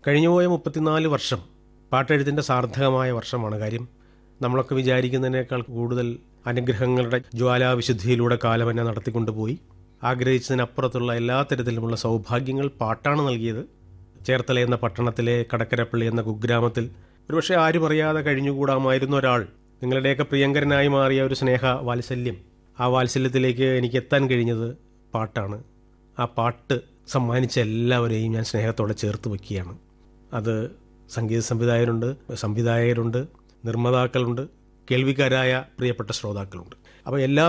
കഴിഞ്ഞുപോയ മുപ്പത്തിനാല് വർഷം പാട്ടെഴുത്തിൻ്റെ സാർത്ഥകമായ വർഷമാണ് കാര്യം നമ്മളൊക്കെ വിചാരിക്കുന്നതിനേക്കാൾ കൂടുതൽ അനുഗ്രഹങ്ങളുടെ ജ്വാലാവിശുദ്ധിയിലൂടെ കാലം എന്നെ നടത്തിക്കൊണ്ടുപോയി ആഗ്രഹിച്ചതിനപ്പുറത്തുള്ള എല്ലാ തരത്തിലുമുള്ള സൗഭാഗ്യങ്ങൾ പാട്ടാണ് നൽകിയത് ചേർത്തല എന്ന പട്ടണത്തിലെ കടക്കരപ്പള്ളി എന്ന കുഗ്രാമത്തിൽ ഒരുപക്ഷെ ആരും അറിയാതെ കഴിഞ്ഞുകൂടാമായിരുന്ന ഒരാൾ നിങ്ങളുടെയൊക്കെ പ്രിയങ്കരനായി മാറിയ ഒരു സ്നേഹ വാത്സല്യം ആ വാത്സല്യത്തിലേക്ക് എനിക്ക് എത്താൻ കഴിഞ്ഞത് പാട്ടാണ് ആ പാട്ട് സമ്മാനിച്ച എല്ലാവരെയും ഞാൻ സ്നേഹത്തോടെ ചേർത്ത് വയ്ക്കുകയാണ് അത് സംഗീത സംവിധായകരുണ്ട് സംവിധായകരുണ്ട് നിർമ്മാതാക്കളുണ്ട് കേൾവിക്കാരായ പ്രിയപ്പെട്ട ശ്രോതാക്കളുണ്ട് അപ്പോൾ എല്ലാ